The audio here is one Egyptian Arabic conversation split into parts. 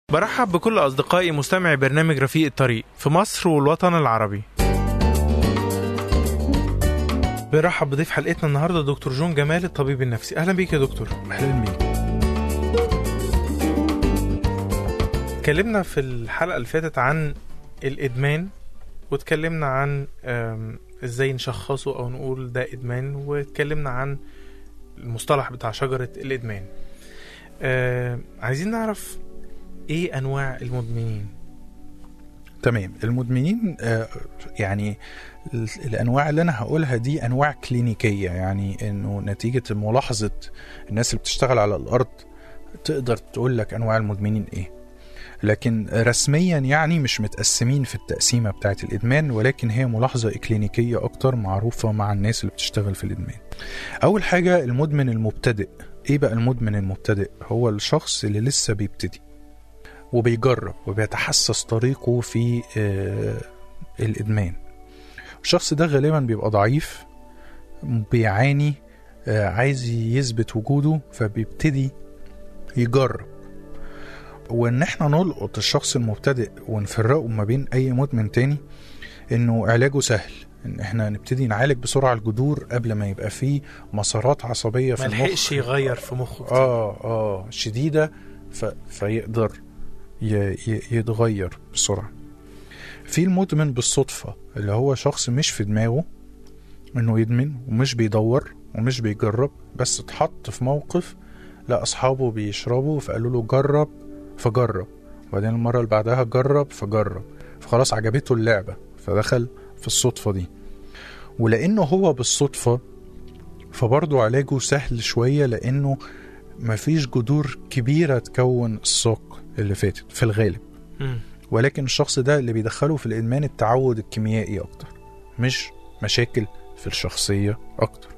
برحب بكل أصدقائي مستمعي برنامج رفيق الطريق في مصر والوطن العربي برحب بضيف حلقتنا النهارده دكتور جون جمال الطبيب النفسي اهلا بيك يا دكتور اهلا بيك اتكلمنا في الحلقه اللي فاتت عن الادمان واتكلمنا عن آم، ازاي نشخصه او نقول ده ادمان واتكلمنا عن المصطلح بتاع شجره الادمان آم، عايزين نعرف ايه انواع المدمنين تمام المدمنين آه، يعني ال- الانواع اللي انا هقولها دي انواع كلينيكيه يعني انه نتيجه ملاحظه الناس اللي بتشتغل على الارض تقدر تقول لك انواع المدمنين ايه لكن رسميا يعني مش متقسمين في التقسيمه بتاعه الادمان ولكن هي ملاحظه اكلينيكيه اكتر معروفه مع الناس اللي بتشتغل في الادمان اول حاجه المدمن المبتدئ ايه بقى المدمن المبتدئ هو الشخص اللي لسه بيبتدي وبيجرب وبيتحسس طريقه في آه، الإدمان الشخص ده غالبا بيبقى ضعيف بيعاني آه، عايز يثبت وجوده فبيبتدي يجرب وان احنا نلقط الشخص المبتدئ ونفرقه ما بين اي مدمن تاني انه علاجه سهل ان احنا نبتدي نعالج بسرعه الجذور قبل ما يبقى فيه مسارات عصبيه في ملحقش المخ يغير في مخه كتير. اه اه شديده ف... فيقدر ي... ي... يتغير بسرعه في المدمن بالصدفه اللي هو شخص مش في دماغه انه يدمن ومش بيدور ومش بيجرب بس اتحط في موقف لا اصحابه بيشربوا فقالوا له جرب فجرب وبعدين المره اللي بعدها جرب فجرب فخلاص عجبته اللعبه فدخل في الصدفه دي ولانه هو بالصدفه فبرضه علاجه سهل شويه لانه مفيش جذور كبيرة تكون الساق اللي فاتت في الغالب مم. ولكن الشخص ده اللي بيدخله في الإدمان التعود الكيميائي أكتر مش مشاكل في الشخصية أكتر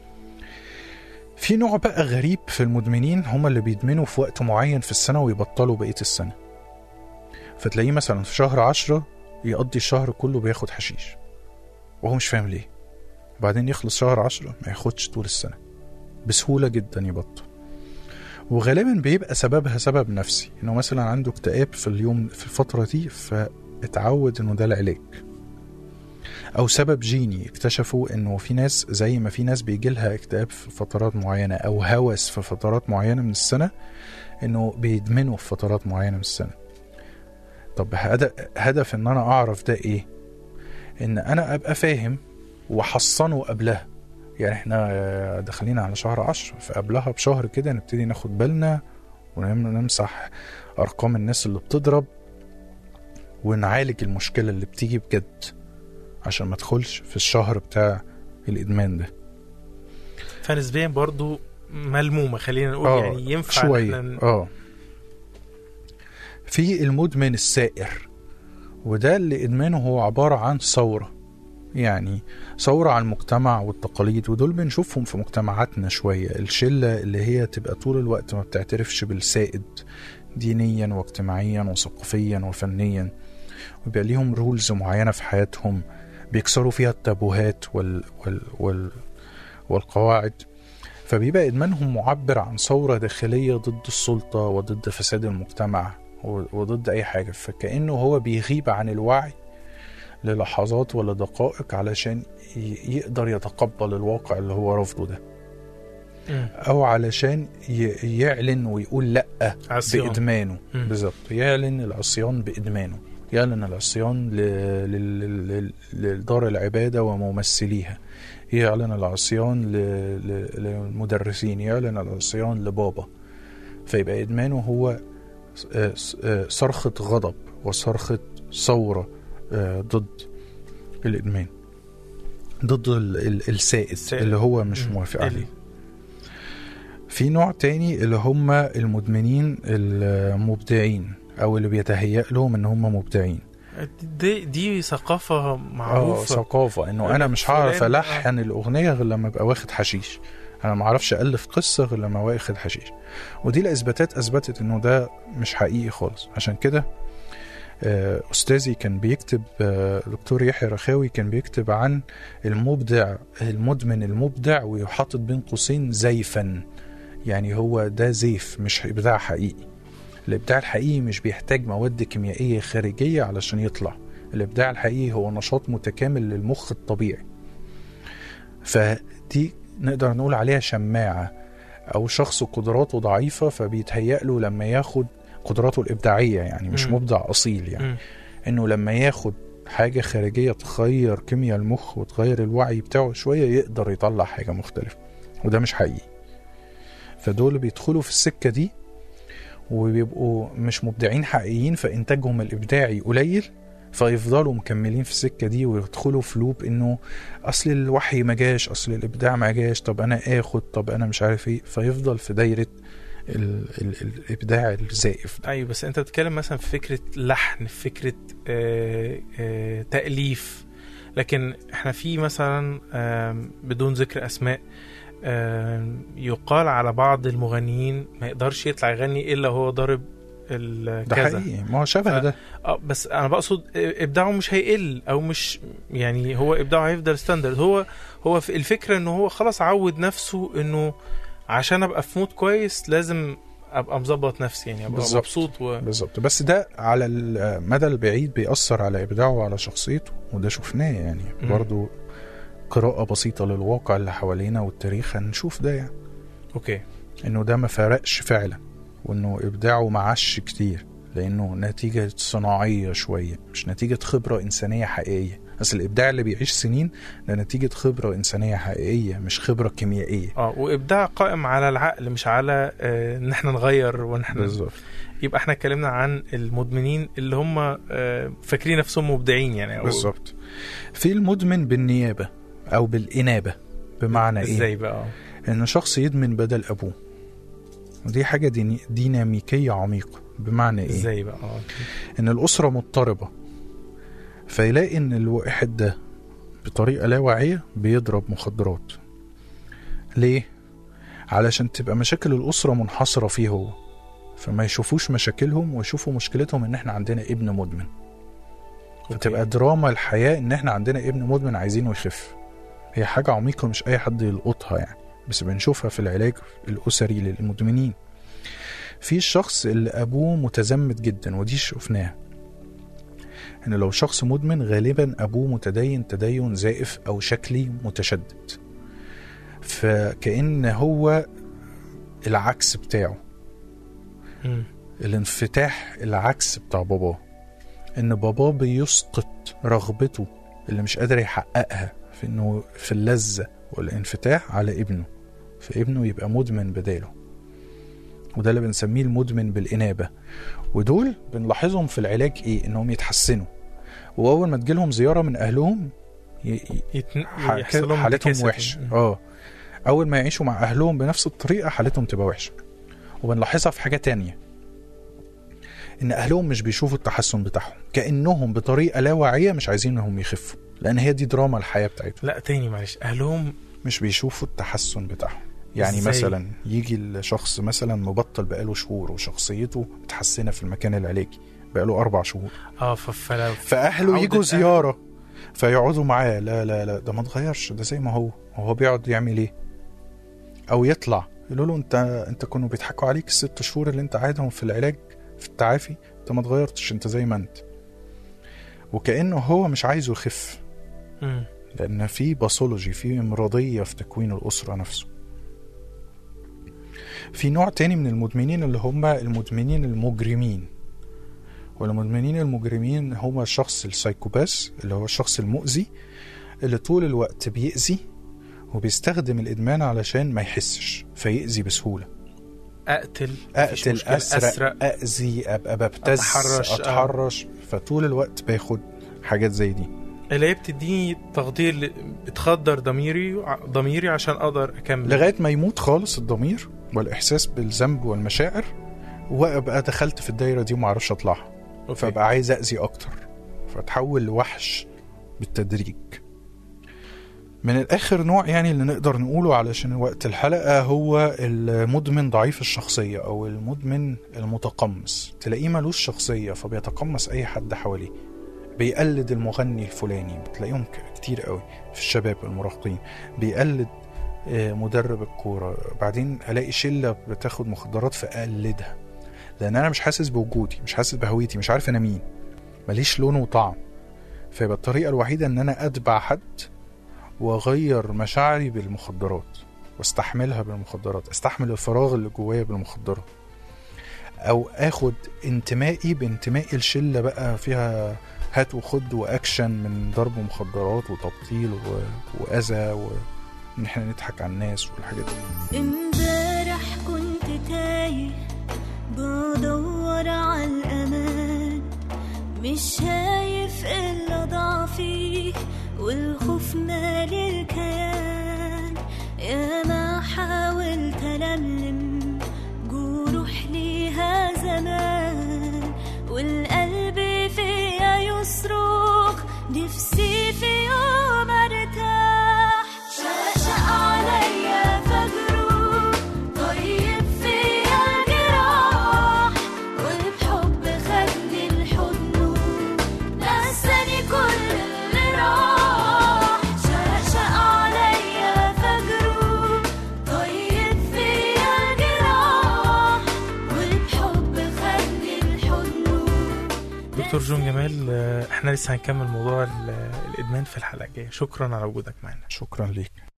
في نوع بقى غريب في المدمنين هما اللي بيدمنوا في وقت معين في السنة ويبطلوا بقية السنة فتلاقيه مثلا في شهر عشرة يقضي الشهر كله بياخد حشيش وهو مش فاهم ليه وبعدين يخلص شهر عشرة ما ياخدش طول السنة بسهولة جدا يبطل وغالبا بيبقى سببها سبب نفسي انه مثلا عنده اكتئاب في اليوم في الفترة دي فاتعود انه ده العلاج او سبب جيني اكتشفوا انه في ناس زي ما في ناس بيجي لها اكتئاب في فترات معينة او هوس في فترات معينة من السنة انه بيدمنوا في فترات معينة من السنة طب هدف, هدف ان انا اعرف ده ايه ان انا ابقى فاهم واحصنه قبلها يعني احنا داخلين على شهر عشر فقبلها بشهر كده نبتدي ناخد بالنا ونمسح ارقام الناس اللي بتضرب ونعالج المشكلة اللي بتيجي بجد عشان ما تدخلش في الشهر بتاع الادمان ده فنسبيا برضو ملمومه خلينا نقول آه، يعني ينفع إن شوية إحنا- اه في المدمن السائر وده اللي ادمانه هو عبارة عن ثورة يعني ثورة على المجتمع والتقاليد ودول بنشوفهم في مجتمعاتنا شوية الشلة اللي هي تبقى طول الوقت ما بتعترفش بالسائد دينيا واجتماعيا وثقافيا وفنيا ويبقى ليهم رولز معينة في حياتهم بيكسروا فيها التابوهات وال وال وال والقواعد فبيبقى إدمانهم معبر عن ثورة داخلية ضد السلطة وضد فساد المجتمع و- وضد أي حاجة فكأنه هو بيغيب عن الوعي للحظات ولا دقائق علشان ي- يقدر يتقبل الواقع اللي هو رافضه ده مم. أو علشان ي- يعلن ويقول لأ عصيان. بإدمانه مم. بالظبط يعلن العصيان بإدمانه يعلن العصيان ل- لل- لل- لل- لدار العبادة وممثليها يعلن العصيان ل- ل- للمدرسين يعلن العصيان لبابا فيبقى إدمانه هو آه، آه، صرخة غضب وصرخة ثورة آه، ضد الإدمان ضد ال- ال- السائد السائد. اللي هو مش مم. موافق اللي- عليه في نوع تاني اللي هم المدمنين المبدعين او اللي بيتهيأ لهم ان هم مبدعين دي دي ثقافه اه معروفه ثقافة انه انا مش هعرف فلان- الحن الاغنية غير لما ابقى واخد حشيش انا ما اعرفش الف قصة غير لما واخد حشيش ودي الاثباتات اثبتت انه ده مش حقيقي خالص عشان كده آه، استاذي كان بيكتب آه، دكتور يحيى رخاوي كان بيكتب عن المبدع المدمن المبدع ويحاطط بين قوسين زيفا يعني هو ده زيف مش ابداع حقيقي الابداع الحقيقي مش بيحتاج مواد كيميائيه خارجيه علشان يطلع الابداع الحقيقي هو نشاط متكامل للمخ الطبيعي فدي نقدر نقول عليها شماعه او شخص قدراته ضعيفه فبيتهيأ له لما ياخد قدراته الابداعيه يعني مش مم. مبدع اصيل يعني مم. انه لما ياخد حاجه خارجيه تغير كيمياء المخ وتغير الوعي بتاعه شويه يقدر يطلع حاجه مختلفه وده مش حقيقي فدول بيدخلوا في السكه دي وبيبقوا مش مبدعين حقيقيين فانتاجهم الابداعي قليل فيفضلوا مكملين في السكه دي ويدخلوا في لوب انه اصل الوحي ما جاش اصل الابداع ما جاش طب انا اخد طب انا مش عارف ايه فيفضل في دايره ال ال الابداع الزائف ده ايوه بس انت بتتكلم مثلا في فكره لحن في فكره آه آه تاليف لكن احنا في مثلا آم، بدون ذكر اسماء آم، يقال على بعض المغنيين ما يقدرش يطلع يغني الا هو ضارب ال- ده كذا حقيقي ما هو شبه ف- ده اه بس انا بقصد ابداعه مش هيقل او مش يعني هو ابداعه هيفضل ستاندرد هو هو في الفكره انه هو خلاص عود نفسه انه عشان ابقى في مود كويس لازم ابقى مظبط نفسي يعني ابقى بالظبط. مبسوط و... بالظبط بس ده على المدى البعيد بيأثر على إبداعه وعلى شخصيته وده شفناه يعني مم. برضو قراءة بسيطة للواقع اللي حوالينا والتاريخ هنشوف ده يعني اوكي إنه ده ما فرقش فعلا وإنه إبداعه ما عاش كتير لأنه نتيجة صناعية شوية مش نتيجة خبرة إنسانية حقيقية أصل الإبداع اللي بيعيش سنين ده نتيجة خبرة إنسانية حقيقية مش خبرة كيميائية اه وابداع قائم على العقل مش على آه، ان احنا نغير وان احنا بالظبط يبقى احنا اتكلمنا عن المدمنين اللي هم آه، فاكرين نفسهم مبدعين يعني أو بالظبط في المدمن بالنيابة أو بالإنابة بمعنى إيه؟ ازاي بقى ان شخص يدمن بدل ابوه ودي حاجه ديني ديناميكيه عميقه بمعنى ايه ازاي بقى اه ان الاسره مضطربه فيلاقي ان الواحد ده بطريقه لا واعيه بيضرب مخدرات ليه علشان تبقى مشاكل الاسره منحصره فيه هو فما يشوفوش مشاكلهم ويشوفوا مشكلتهم ان احنا عندنا ابن مدمن فتبقى دراما الحياه ان احنا عندنا ابن مدمن عايزينه يخف هي حاجه عميقه مش اي حد يلقطها يعني بس بنشوفها في العلاج الاسري للمدمنين في الشخص اللي ابوه متزمت جدا ودي شفناها ان لو شخص مدمن غالبا ابوه متدين تدين زائف او شكلي متشدد فكأن هو العكس بتاعه مم. الانفتاح العكس بتاع باباه ان باباه بيسقط رغبته اللي مش قادر يحققها في انه في اللذة والانفتاح على ابنه فابنه يبقى مدمن بداله وده اللي بنسميه المدمن بالإنابة ودول بنلاحظهم في العلاج ايه انهم يتحسنوا واول ما تجيلهم زيارة من اهلهم ي- ي- يتن... ح- يحصل لهم حالتهم انتكاسة. وحشة مم. اه اول ما يعيشوا مع اهلهم بنفس الطريقة حالتهم تبقى وحشة وبنلاحظها في حاجة تانية ان اهلهم مش بيشوفوا التحسن بتاعهم كانهم بطريقه لا واعيه مش عايزين انهم يخفوا لان هي دي دراما الحياه بتاعتهم لا تاني معلش اهلهم مش بيشوفوا التحسن بتاعهم يعني إزاي؟ مثلا يجي الشخص مثلا مبطل بقاله شهور وشخصيته متحسنه في المكان العلاجي بقاله اربع شهور اه ف- فلو فاهله عودة يجوا أهله. زياره فيقعدوا معاه لا لا لا ده ما اتغيرش ده زي ما هو هو بيقعد يعمل ايه او يطلع يقولوا له انت انت كانوا بيضحكوا عليك الست شهور اللي انت قاعدهم في العلاج في التعافي انت ما اتغيرتش انت زي ما انت وكانه هو مش عايزه يخف مم. لان في باثولوجي في امراضيه في تكوين الاسره نفسه في نوع تاني من المدمنين اللي هم المدمنين المجرمين والمدمنين المجرمين هو الشخص السايكوباث اللي هو الشخص المؤذي اللي طول الوقت بيأذي وبيستخدم الإدمان علشان ما يحسش فيأذي بسهولة اقتل مفيش أقتل مشكلة، أسرق أسرق. أأذي أبقى ببتز أتحرش، آه. أتحرش فطول الوقت باخد حاجات زي دي اللي هي بتديني تقدير ل- بتخدر ضميري ضميري عشان اقدر اكمل لغايه ما يموت خالص الضمير والاحساس بالذنب والمشاعر وابقى دخلت في الدايره دي وما اعرفش اطلعها أوكي. فابقى عايز اذي اكتر فتحول لوحش بالتدريج من الاخر نوع يعني اللي نقدر نقوله علشان وقت الحلقه هو المدمن ضعيف الشخصيه او المدمن المتقمص تلاقيه ملوش شخصيه فبيتقمص اي حد حواليه بيقلد المغني الفلاني بتلاقيهم ك- كتير قوي في الشباب المراهقين بيقلد آه، مدرب الكوره بعدين الاقي شله بتاخد مخدرات فاقلدها لان انا مش حاسس بوجودي مش حاسس بهويتي مش عارف انا مين ماليش لون وطعم فيبقى الطريقه الوحيده ان انا اتبع حد واغير مشاعري بالمخدرات واستحملها بالمخدرات استحمل الفراغ اللي جوايا بالمخدرات او اخد انتمائي بانتمائي لشله بقى فيها هات وخد واكشن من ضرب مخدرات وتبطيل و... واذى وان احنا نضحك على الناس والحاجات دي امبارح كنت تايه بدور على الأمان مش شايف إلا ضعفي والخوف مالي الكيان يا ما حاولت ألملم جروح ليها زمان والقلب فيا يصرخ نفسي في يوم ارتاح شقشق عليا فجره طيب فيا الجراح وبحب خدني لحضنه نساني كل اللي راح شقشق عليا فجره طيب فيا الجراح وبحب خدني لحضنه دكتور جون جمال آه، احنا لسه هنكمل موضوع ال- الادمان في الحلقه الجايه شكرا على وجودك معنا شكرا ليك